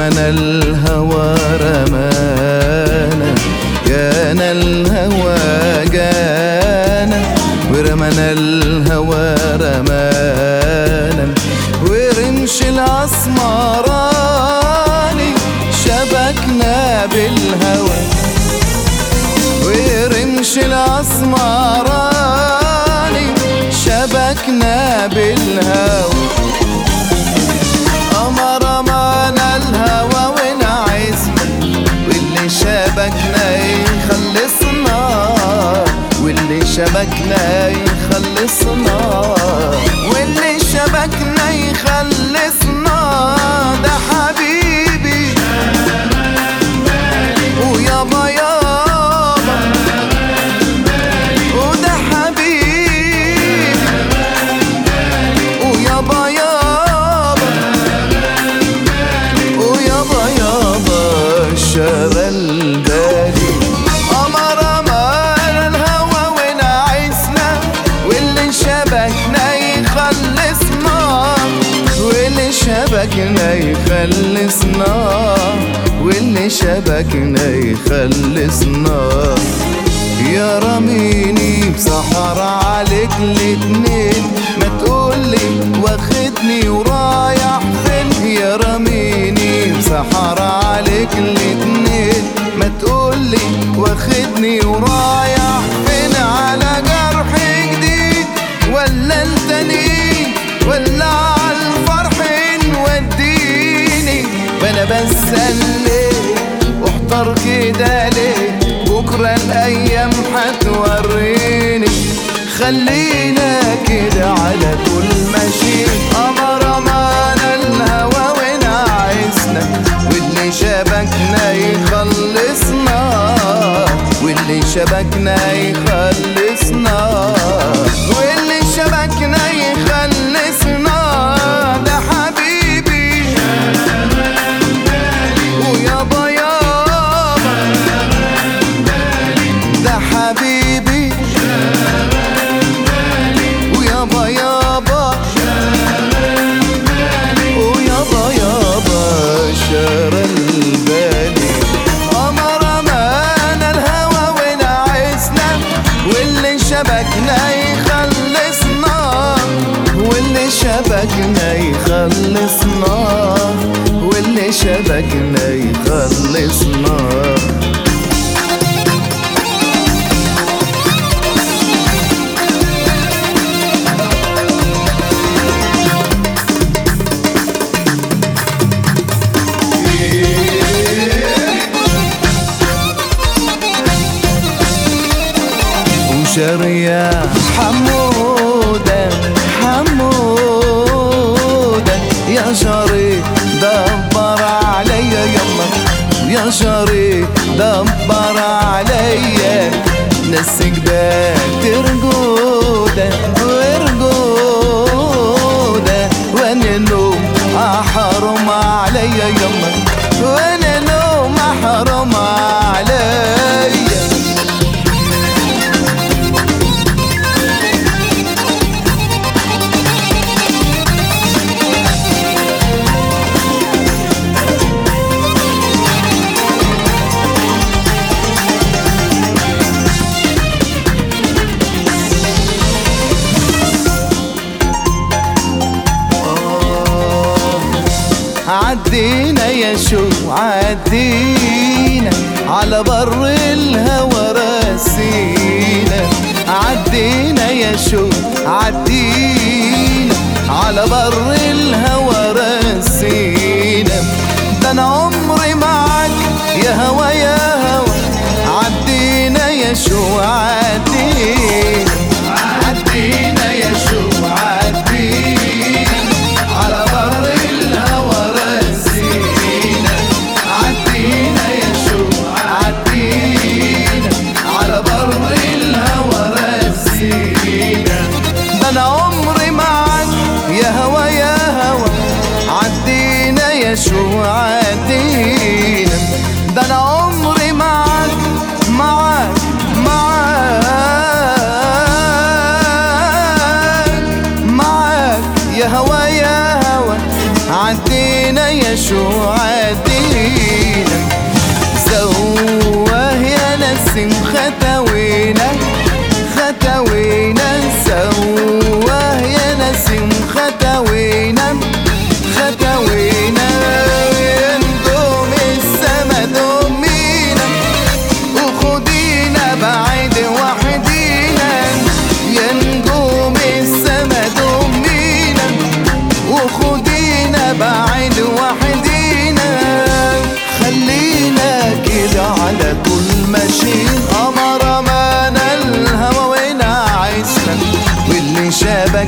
ورمنا الهوى رمانا جانا الهوى جانا ورمنا الهوى رمانا ورمش الاسمراني شبكنا بالهوى ورمش الاسمراني شبكنا بالهوى قمر معنا الهوى ونعزنا واللي شبكنا يخلصنا واللي شبكنا يخلصنا واللي شبكنا يخلصنا ده حبيبي ويابا يابا وده حبيبي ويابا يابا ويابا يابا شغل بالي قمر أمان الهوى ونعسنا واللي شبكنا يخلصنا واللي شبكنا يخلصنا واللي شبكنا يخلصنا يا رميني بسحر عليك الاتنين ما تقولي واخدني ورايح فين يا رميني بسحر عليك الاتنين ما تقولي واخدني ورايح فين على جرح جديد ولا انت نين ولا على الفرح نوديني وانا بسأل ليه واحتار كده ليه بكرة الأيام هتوريني خلينا كده على طول ماشي قمر معانا الهوى ونعسنا واللي شبكنا يخلصنا واللي شبكنا يخلصنا واللي شبكنا يخلصنا ده حبيبي ويابا يابا ده حبيبي ويابا يابا ويابا يابا شر البالي قمر معانا الهوى ونعسنا واللي شبكنا يخلصنا واللي شبكنا يخلصنا واللي شبكنا يخلصنا وشريا حمودة حمودة يا شري دبر عليا يلا يا شري دبر عليا نسك بات رقودة ورقودة وانا نوم احرم عليا يلا وانا نوم احرم عليا عدينا يا شو عدينا على بر الهوى راسينا عدينا يا شو عدينا على بر الهوى راسينا ده انا عمري معاك يا هوا يا هوا عدينا يا شو عدينا عدينا يا شو عدينا على بر الهوى راسينا عدينا يا شو عدينا على بر الهوى راسينا ده انا عمري معاك يا هوا يا هوا عدينا يا شو عدينا ده انا عمري معاك معاك معاك معاك يا هوا يا هوا عدينا يا شو عدينا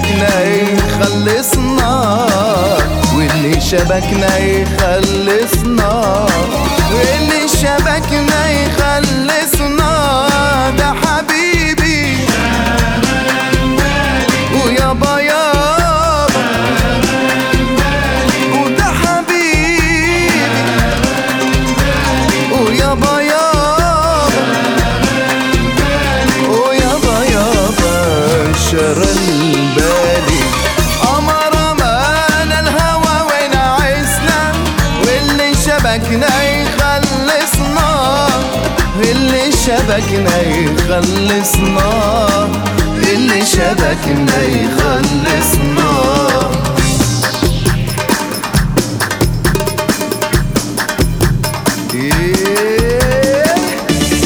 شبكنا يخلصنا واللي شبكنا يخلصنا واللي شبكنا يخلصنا ده حبيبي ويابا يابا وده حبيبي ويابا يابا ويابا يابا شر البالي قمر مان الهوى ونعسنا واللي شبكنا يخلصنا اللي شبكنا يخلصنا اللي شبكنا يخلصنا Yeah.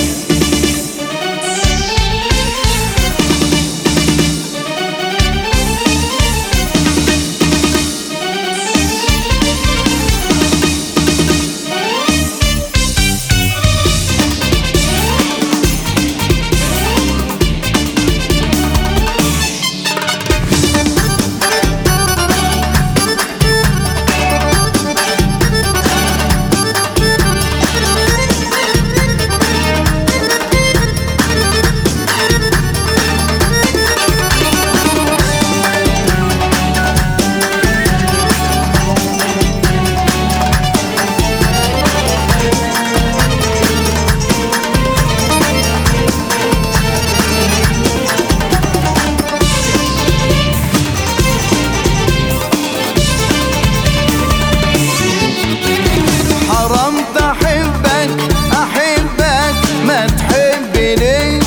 حرمت احبك احبك ما تحبنيش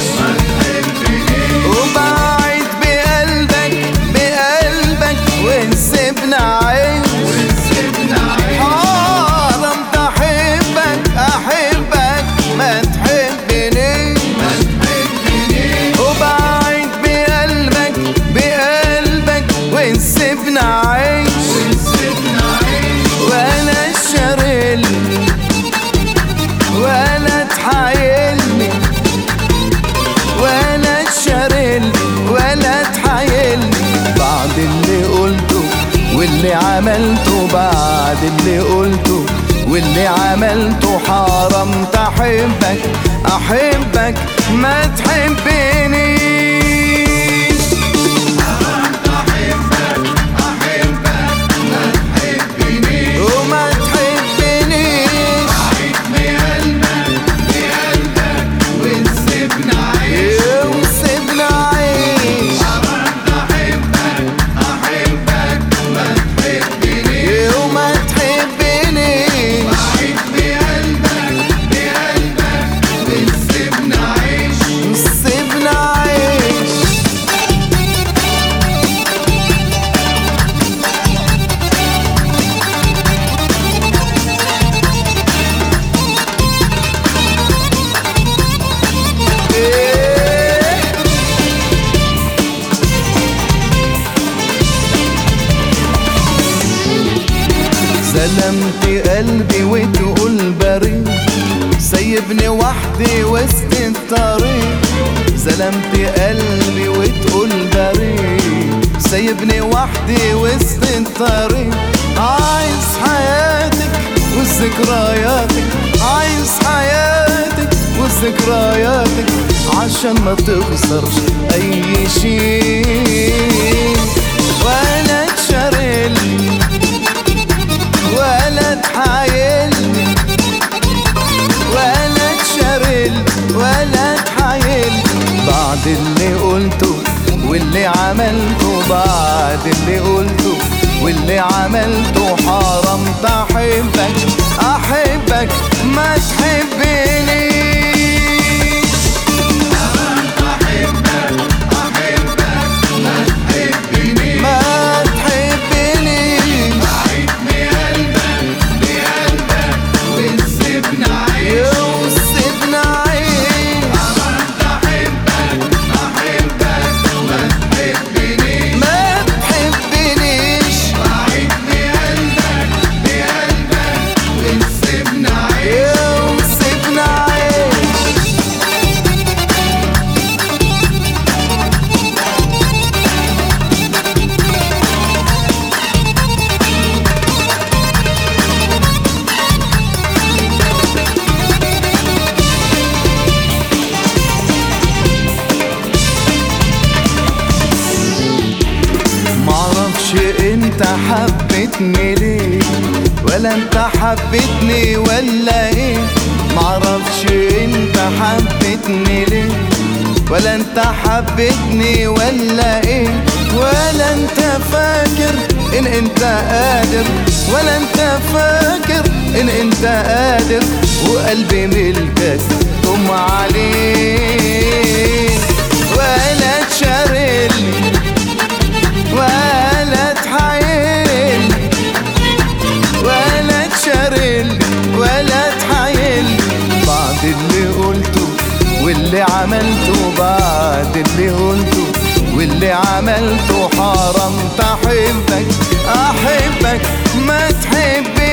وبعد بقلبك بقلبك ونسيبنا عيش حرمت احبك احبك ما تحبنيش وبعد بقلبك بقلبك ونسيبنا عيش ولا تشارلني ولا تحايلني ولا تشارلني ولا تحايلني بعد اللي قلته واللي عملته بعد اللي قلته واللي عملته حرمت احبك احبك ما تحبنيش وما تحبنيش وسيبنا عيش وما تحبنيش سيبنا عيش إيه ظلمت قلبي وتقول بريء سيبني وحدي وسط الطريق ظلمت قلبي وتقول بريء سيبني وحدي وسط الطريق عايز حياتك وذكرياتك عايز حياتك وذكرياتك عشان ما تخسرش اي شيء ولا تشارلني ولا تحايلني ولا تشارل ولا تحايل بعد اللي قلته واللي عملته بعد اللي قلته واللي عملته حرمت احبك احبك ما تحبنيش ما تحبنيش يوسفنا عيش ما تحبنيش يوسفنا عيش انت حبيتني ليه ولا انت حبيتني ولا ايه معرفش انت حبيتني ليه ولا انت حبيتني ولا ايه ولا انت فاكر ان انت قادر ولا انت فاكر ان انت قادر وقلبي ملكك قم عليه ولا تشارلني ولا تحايلني ولا تشارلني ولا تحايلني بعد اللي قلته واللي عملته بعد اللي قلته واللي عملته حرام احبك احبك ما تحبني